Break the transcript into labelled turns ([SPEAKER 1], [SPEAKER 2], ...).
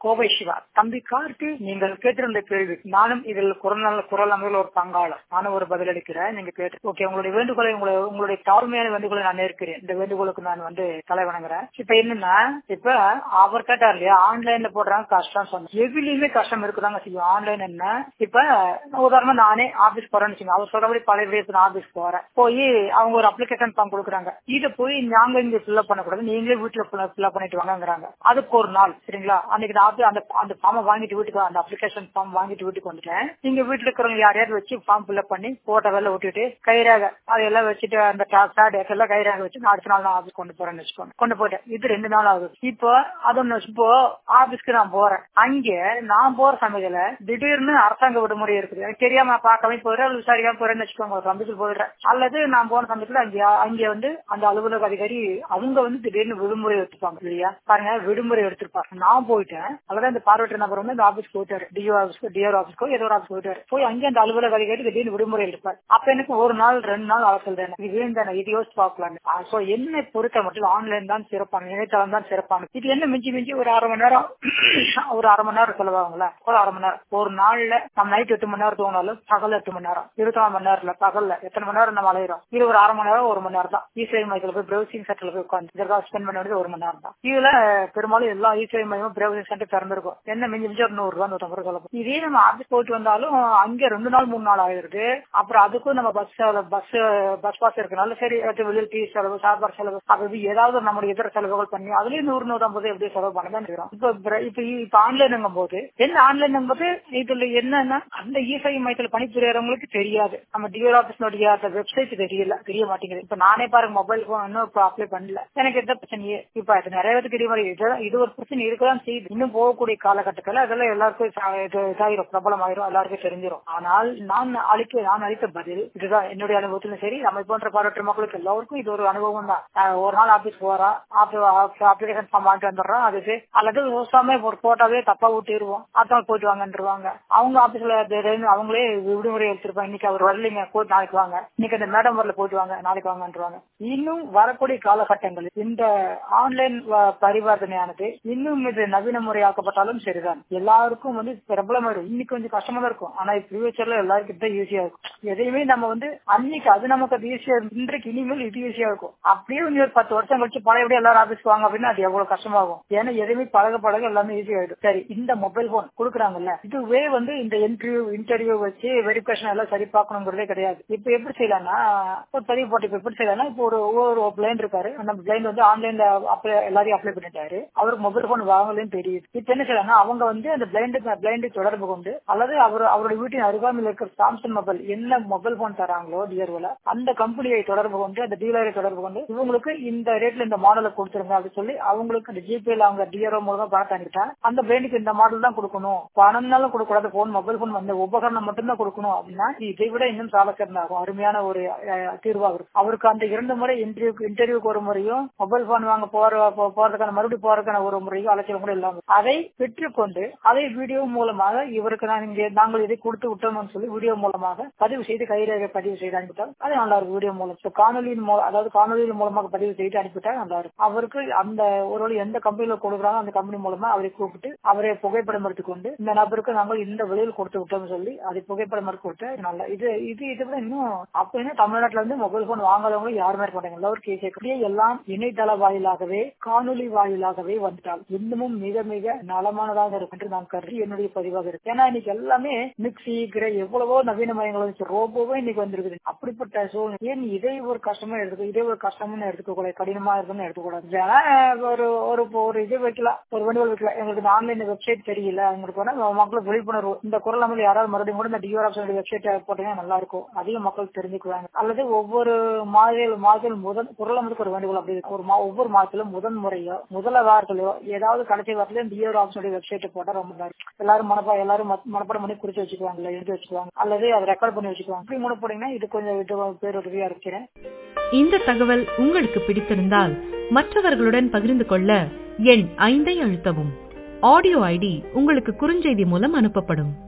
[SPEAKER 1] கோவை சிவா தம்பி கார்த்தி நீங்கள் கேட்டிருந்த கேள்வி நானும் இதில் குரல் குரல் அமைவில் ஒரு பங்காளர் நானும் ஒரு பதிலளிக்கிறேன் நீங்க கேட்டு ஓகே உங்களுடைய வேண்டுகோளை உங்களுடைய உங்களுடைய தாழ்மையான வேண்டுகோளை நான் ஏற்கிறேன் இந்த வேண்டுகோளுக்கு நான் வந்து தலை வணங்குறேன் இப்ப என்னன்னா இப்ப அவர் கேட்டார் இல்லையா ஆன்லைன்ல போடுறாங்க கஷ்டம் சொன்னேன் எதுலயுமே கஷ்டம் இருக்குதாங்க செய்யும் ஆன்லைன் என்ன இப்ப உதாரணமா நானே ஆபீஸ் போறேன்னு வச்சுக்கோங்க. அவர் சொல்றபடி பழைய விடயத்துல ஆபீஸ் போறேன் போய் அவங்க ஒரு அப்ளிகேஷன் ஃபார்ம் கொடுக்குறாங்க இதை போய் நாங்க இங்க ஃபில்அப் பண்ணக்கூடாது நீங்களே வீட்டுல ஃபில்அப் பண்ணிட்டு வாங்கங்கிறாங்க அதுக்கு ஒரு நாள் சரிங்களா அன்னைக்கு நான் வந்து அந்த அந்த ஃபார்மை வாங்கிட்டு வீட்டுக்கு அந்த அப்ளிகேஷன் ஃபார்ம் வாங்கிட்டு வீட்டுக்கு வந்துட்டேன் நீங்க வீட்டுல இருக்கிறவங்க யாரையாவது வச்சு ஃபார்ம் ஃபில்அப் பண்ணி போட்டோ வேலை விட்டுட்டு கைராக அதையெல்லாம் வச்சுட்டு அந்த பேட் எல்லாம் கைராக வச்சு நான் அடுத்த நாள் நான் ஆபீஸ் கொண்டு போறேன்னு வச்சுக்கோங்க கொண்டு போயிட்டேன் இது ரெண்டு நாள் ஆகுது இப்போ அது ஒண்ணு இப்போ ஆபீஸ்க்கு நான் போறேன் அங்க நான் போற சமயத்துல திடீர்னு அரசாங்க விடுமுறை இருக்குது எனக்கு தெரியாம நான் பார்க்காம போயிடுறேன் அல்லது விசாரிக்காம போறேன்னு வச்சுக்கோங்க ஒரு சமயத்தில் போயிடுறேன் அல்லது நான் போன சமயத்துல அங்க அங்க வந்து அந்த அலுவலக அதிகாரி அவங்க வந்து திடீர்னு விடுமுறை எடுத்துப்பாங்க இல்லையா பாருங்க விடுமுறை எடுத்திருப்பாங்க நான் போயிட்டேன் அல்லது அந்த பார்வையற்ற நபர் வந்து அந்த ஆபீஸ் போயிட்டாரு டிஓ ஆபீஸ்க்கோ டிஆர் ஆபீஸ்க்கோ ஏதோ ஒரு ஆபீஸ் போயிட்டாரு போய் அங்கே அந்த அலுவலக அதிகாரி திடீர்னு விடுமுறை எடுப்பார் அப்ப எனக்கு ஒரு நாள் ரெண்டு நாள் அவசரம் தானே இது ஏன் தானே இது யோசிச்சு பார்க்கலாம் சோ என்னை பொறுத்த மட்டும் ஆன்லைன் தான் சிறப்பான இணையதளம் தான் சிறப்பான இது என்ன மிஞ்சி மிஞ்சி ஒரு அரை மணி நேரம் ஒரு அரை மணி நேரம் செலவாகுங்களா ஒரு அரை மணி நேரம் ஒரு நாள்ல நம்ம நைட் எட்டு மணி நேரம் தூங்கினாலும் பகல் எட்டு மணி நேரம் இருபத்தி நாலு மணி நேரம்ல பகல்ல எத்தனை மணி நேரம் நம்ம அலையிறோம் இது ஒரு அரை மணி நேரம் ஒரு மணி நேரம் தான் இசை மையத்துல போய் பிரவுசிங் சென்டர்ல போய் உட்காந்து இதற்காக ஸ்பெண்ட் பண்ண வேண்டியது ஒரு மணி நேரம் தான் இதுல பெரும்பாலும் எல்லா இசை மையமும் பிரவுசிங் சென்டர் திறந்திருக்கும் என்ன மிஞ்சி மிஞ்சி ஒரு நூறு ரூபா நூத்தம்பது ரூபா சொல்லப்போம் இதே நம்ம ஆபீஸ் போயிட்டு வந்தாலும் அங்க ரெண்டு நாள் மூணு நாள் ஆயிருக்கு அப்புறம் அதுக்கும் நம்ம பஸ் பஸ் பஸ் பாஸ் இருக்கனால சரி அது வெளியில் டீ செலவு சாப்பாடு செலவு அப்படி ஏதாவது நம்மளுடைய இதர செலவுகள் பண்ணி அதுலயும் நூறு நூற்றம்பது எப்படி செலவு பண்ண தான் இருக்கிறோம் இப்ப பிர- இப்ப இப்ப ஆன்லைன் போது என்ன ஆன்லைன் போது இதுல என்னன்னா அந்த இசை மையத்தில் பணிபுரியறவங்களுக்கு தெரியாது நம்ம டிஆர் ஆபீஸ்னுடைய அந்த வெப்சைட் தெரியல தெரிய மாட்டேங்குது இப்ப நானே பாருங்க மொபைல் போன் இன்னும் இப்ப அப்ளை பண்ணல எனக்கு எந்த பிரச்சனையே இப்ப அது நிறைய பேருக்கு தெரிய மாதிரி இது- இது ஒரு பிரச்சனை இருக்கதான் செய்யுது இன்னும் போகக்கூடிய காலகட்டத்துல அதெல்லாம் எல்லாருக்கும் ச- இது இதாயிரும் பிரபலம் ஆயிரும் எல்லாருக்கும் தெரிஞ்சிடும் ஆனால் நான் அளிக்க நான் அளித்த பதில் இதுதான் என்னுடைய அனுபவத்திலும் சரி நம்ம போன்ற பாராட்டு மக்களுக்கு எல்லாருக்கும் இது ஒரு அனுபவம் தான் அஹ் ஒரு நாள் ஆபீஸ் போறா அப்ளிகேஷன் ஃபார்ம் வாங்கிட்டு வந்துடுறோம் அதுக்கு அல்லது விவசாயமே ஒரு போட்டாவே தப்பா விட்டுருவோம் அதான் போயிட்டு வாங்கன்றுவாங்க அவங்க ஆபீஸ்ல திடீர்னு அவங்களே விடுமுறை எடுத்திருப்பாங்க இன்னைக்கு அவர் வரலைங்க போய் நாளைக்கு வாங்க இன்னைக்கு அந்த மேடம் வரல போயிட்டு வாங்க நாளைக்கு வாங்கன்றுவாங்க இன்னும் வரக்கூடிய காலகட்டங்களில் இந்த ஆன்லைன் பரிவர்த்தனையானது இன்னும் இது நவீன முறையாக்கப்பட்டாலும் சரிதான் எல்லாருக்கும் வந்து பிரபலமாயிடும் இன்னைக்கு கொஞ்சம் கஷ்டமா தான் இருக்கும் ஆனா ஃபியூச்சர்ல எல்லாருக்கும் தான் ஈஸியா இருக்கும் எதையுமே நம்ம வந்து அன்னைக்கு அது நமக்கு அது ஈஸியா இருக்கும் இன்றைக்கு இனிமேல் இது ஈஸியா இருக்கும் அப்படியே இன்னும் ஒரு பத்து வருஷம் கழிச்சு பழையபடி எல்லாரும் ஆபீஸ்க்கு வாங்க அப்படின்னா அது எவ்வளவு கஷ்டமாகும் ஏன்னா எதுவுமே பழக பழக எல்லாமே ஈஸி ஆயிடும் சரி இந்த மொபைல் போன் கொடுக்குறாங்கல்ல இதுவே வந்து இந்த இன்டர்வியூ இன்டர்வியூ வச்சு வெரிஃபிகேஷன் எல்லாம் சரி பார்க்கணுங்கிறதே கிடையாது இப்ப எப்படி செய்யலாம்னா ஒரு பதிவு போட்டு இப்ப எப்படி செய்யலாம்னா இப்போ ஒரு ஒவ்வொரு பிளைண்ட் இருக்காரு அந்த பிளைண்ட் வந்து ஆன்லைன்ல அப்ளை எல்லாரையும் அப்ளை பண்ணிட்டாரு அவருக்கு மொபைல் போன் வாங்கலன்னு தெரியுது இப்ப என்ன செய்யலாம்னா அவங்க வந்து அந்த பிளைண்டுக்கு பிளைண்டு தொடர்பு கொண்டு அல்லது அவர் அவருடைய வீட்டின் அருகாமையில் இருக்கிற சாம்சங் மொபைல் என்ன மொபைல் போன் தராங்களோ டியர்வோல அந்த கம்பெனியை தொடர்பு கொண்டு அந்த டீலரை தொடர்பு கொண்டு இவங்களுக்கு இந்த ரேட்ல இந்த மாடலை கொடுத்துருங்க அப்படின்னு சொல்லி அவங்களுக்கு அந்த ஜிபேல அவங்க டிஆர்ஓ மூலமா பணத்தை அனுப்பிட்டா அந்த பிளைண்டுக்கு இந்த மாடல் தான் கொடுக்கணும் பணம்னாலும் கொடுக்கூடாது போன் மொபைல் போன் வந்து உபகரணம் மட்டும்தான் கொடுக்கணும் அப்படின்னா இதை விட இன்னும் சால சிறந்தாகும் அருமையான ஒரு அஹ், தீர்வாக இருக்கும் அவருக்கு அந்த இரண்டு முறை இன்டர்வியூ இன்டர்வியூக்கு ஒரு முறையும் மொபைல் போன் வாங்க போற போ- போறதுக்கான மறுபடியும் போறதுக்கான ஒரு முறையும் அலைச்சல் கூட இல்லாம அதை பெற்றுக்கொண்டு அதை வீடியோ மூலமாக இவருக்கு நான் இங்கே நாங்கள் இதை கொடுத்து விட்டோம்னு சொல்லி வீடியோ மூலமாக பதிவு செய்து கைரேகை பதிவு செய்து அனுப்பிட்டால் அது நல்லா இருக்கும் வீடியோ மூலம் So, காணொலியின் மூலம் அதாவது காணொலியின் மூலமாக பதிவு செய்து அனுப்பிட்டா நல்லா இருக்கும் அவருக்கு அந்த ஒரு எந்த கம்பெனில கொடுக்குறாங்க அந்த கம்பெனி மூலமா அவரை கூப்பிட்டு அவரை புகைப்படம் எடுத்துக்கொண்டு இந்த நபருக்கு நாங்கள் இந்த விலையில் கொடுத்து விட்டோம்னு சொல்லி அதை புகைப்படம் எடுத்து கொடுத்து நல்லா இது இது இதை விட இன்னும் அப்ப என்ன தமிழ்நாட்டுல இருந்து மொபைல் போன் வாங்காதவங்களும் யாருமே இருக்க மாட்டாங்க எல்லாரும் கேஸ் இப்படியே எல்லாம் இணையதள வாயிலாகவே காணொலி வாயிலாகவே வந்துட்டால் இன்னமும் மிக மிக நலமானதாக இருக்கும் என்று நான் கருதி என்னுடைய பதிவாக இருக்கு ஏன்னா இன்னைக்கு எல்லாமே மிக்சி கிரை எவ்வளவோ நவீன மயங்கள் வந்துச்சு ரோபோவே இன்னைக்கு வந்திருக்குது அப்படிப்பட்ட சூழ்நிலை ஏன் இதை ஒரு கஷ்டமா எடுத்துக்க இதே ஒரு கஷ்டம்னு எடுத்துக்க கூடாது கடினமா இருக்குன்னு எடுத்துக்கூடாது வேணா ஒரு ஒரு ஒரு இது வைக்கலாம் ஒரு வண்டிகள் வைக்கலாம் எங்களுக்கு இந்த ஆன்லைன் வெப்சைட் தெரியல எங்களுக்கு வேணா மக்களுக்கு விழிப்புணர்வு இந்த குரல் அமல் யாராவது மறுபடியும் கூட இந்த டிஆர் ஆப்ஷன் வெப்சைட் போட்டீங்கன்னா நல்லா இருக்கும் அதிகம் மக்கள் தெரிஞ்சுக்குவாங்க அல்லது ஒவ்வொரு மாதத்தில் மாதத்தில் முதல் குரல் அமலுக்கு ஒரு வேண்டுகோள் அப்படி இருக்கு. ஒரு மா- ஒவ்வொரு மாதத்திலும் முதல் முறையோ முதல வாரத்திலோ ஏதாவது கடைசி வாரத்திலும் டிஆர் ஆப்ஷனுடைய வெப்சைட் போட்டா ரொம்ப நல்லா இருக்கும். எல்லாரும் மனப்பா எல்லாரும் மத்- மனப்பாடம் பண்ணி குறிச்சு வச்சுக்குவாங்க எழுதி வச்சுக்குவாங்க அல்லது அதை ரெக்கார்ட் பண்ணி வச்சுக்குவாங்க இப்படி மூணு போட்டீங்கன்னா இது கொஞ்சம் இது பேருதவியா இருக்கிறேன்
[SPEAKER 2] இந்த தகவல் உங்களுக்கு பிடித்திருந்தால் மற்றவர்களுடன் பகிர்ந்து கொள்ள எண் ஐந்தை அழுத்தவும் ஆடியோ ஐடி உங்களுக்கு குறுஞ்செய்தி மூலம் அனுப்பப்படும்